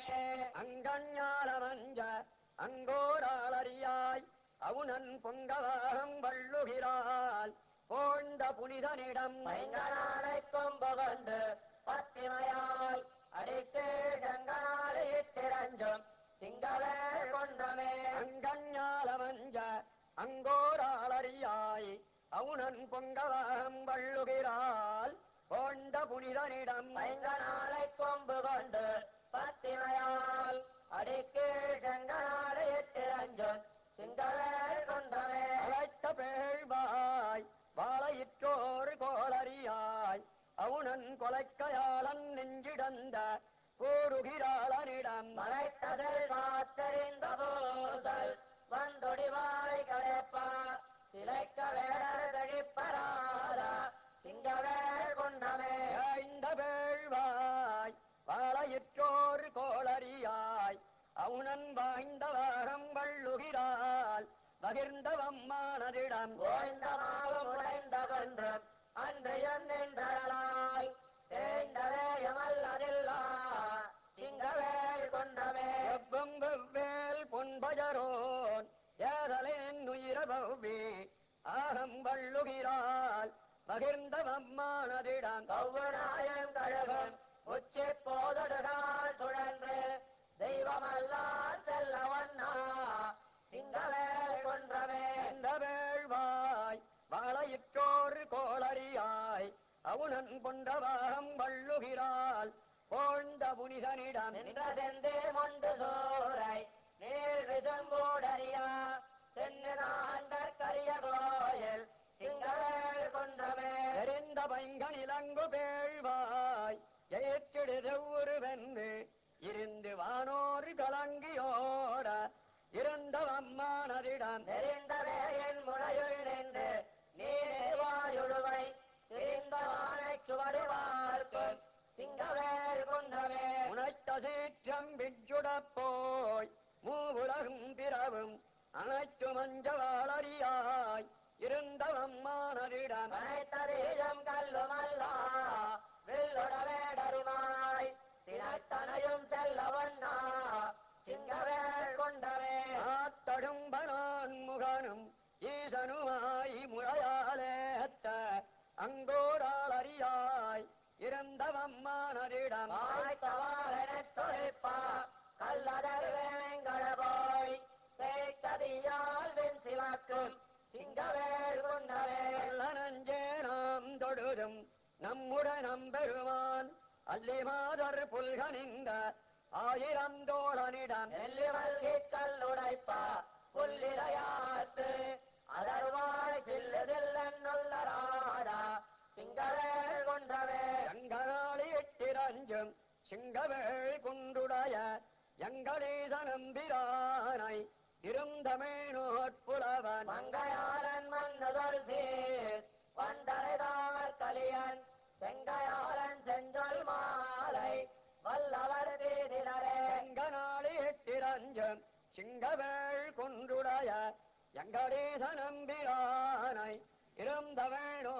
அங்கஞானமஞ்ச அங்கோராளறியாய் அவுணன் பொங்கவாகம் வள்ளுகிறாள் போழ்ந்த புனிதனிடம் மைங்கனாரை கொம்பு கொண்டு பத்திமையால் அடித்து சங்கனாரை இட்டிரஞ்சும் சிங்களே கொன்றமே அங்கஞாலமஞ்ச அங்கோராளறியாய் அவுணன் பொங்கவாகம் வள்ளுகிறாள் போழ்ந்த புனிதனிடம் மைங்கனாரை கொம்பு கொண்டு பத்திமையால் அடிக்கு சங்கனாரை இட்டிரஞ்சும் சிங்களே கொன்றமே அழைத்த பேழ்வாய் வாழையிற்றோர் கோளறியாய் அவுணன் கொலைக்கையாளன் நெஞ்சிடந்த கூறுகிறாளனிடம் மலைத்ததில் காத்தறிந்த போதல் வந்தொடிவாய் கடைப்பா சிலைக்க வேடர் தழிப்பராத சிங்கவேள் கொண்டமே இந்த பேழ்வாய் வாழையிற்றோர் கோளறியாய் அவுணன் வாய்ந்த வாகம் வள்ளுகிறாள் பகிர்ந்தவம்மானதிடம் ஓய்ந்த மாவும் உடைந்த கொன்றும் அன்றையும் நின்றலாய் தேய்ந்தவேயமல்லதில்லா சிங்கவேள் கொண்டமே எவ்வும் வெவ்வேல் பொன்பஜரோன் ஏதலின் உயிரபவ்வி ஆகம் வள்ளுகிறாள் பகிர்ந்தவம்மானதிடம் கௌவனாயம் கழகம் உச்சி போதடுகால் சுழன்று தெய்வமல்லா செல்லவண்ணா சிங்கவேள் கொன்றமே இந்த வேள்வாய் வாழையிற்றோர் கோளறியாய் அவுணன் கொண்டவாகம் வள்ளுகிறாள் போழ்ந்த புனிதனிடம் நின்ற செந்தே மொண்டு சோரை நீர் விசம்போடறியா சென்னு நாண்டற் கரிய கோயில் சிங்கவேள் கொன்றமே எரிந்த பைங்கனிலங்கு பேழ்வாய் ஏற்றிடுதெவ்வொரு வென்று இருந்து வானோர் கலங்கியோட இருந்தவம்மானதிடம் நெறிந்தவே என் முனையுள் நின்று நீவாயுழுவை திரிந்தவானை சுவடு பார்க்கும் சிங்கவேள் கொன்றமே உனைத்த சீற்றம் விச்சுடப் போய் மூவுலகும் பிறவும் அனைத்து மஞ்சவாளறியாய் இருந்தவம்மானதிடம் அனைத்தரீழம் கல்லுமல்லா வில்லுட வேடருமாய் தினத்தனையும் செல்லவண்ணா சிங்கவேள் கொண்டவே ஆத்தடும்பனான் முகனும் ஈசனுமாய் முறையாலேத்த அங்கோரால் அறியாய் இருந்தவம்மானரிடம் ஆய்த்தவாரனைத் துடைப்பா கல்லதர் வேங்கட போய் தேய்த்ததியால் வெண் சிவக்கும் சிங்கவேள் கொண்டவே நஞ்சே நாம் தொழுதும் நம்முடன் நம்பெருமான் அல்லி மாதர் புல்கனிந்த ஆயிரம் தோழனிடம் நெல்லி மல்கி கல்லுடைப்பா புல்லிலையாத்து அதர்வாய் சில்லு சில்லன்னுள்ளராடா சிங்கவேள் கொண்டவே எங்களாளி எட்டிரஞ்சும் சிங்கவேள் குன்றுடைய எங்களீசனம்பிரானை இருந்தமேனோற்புலவன் மங்கையாளன் மன்னுதல் சீர் பண்டரைதார் கலியன் செங்கையாளன் செஞ்சொல் மாலை வல்லவர் தீதிலரே எங்களாளி எட்டிரஞ்சும் சிங்கவேள் குன்றுடைய எங்களீசனம்பிரானை இருந்தவேணோ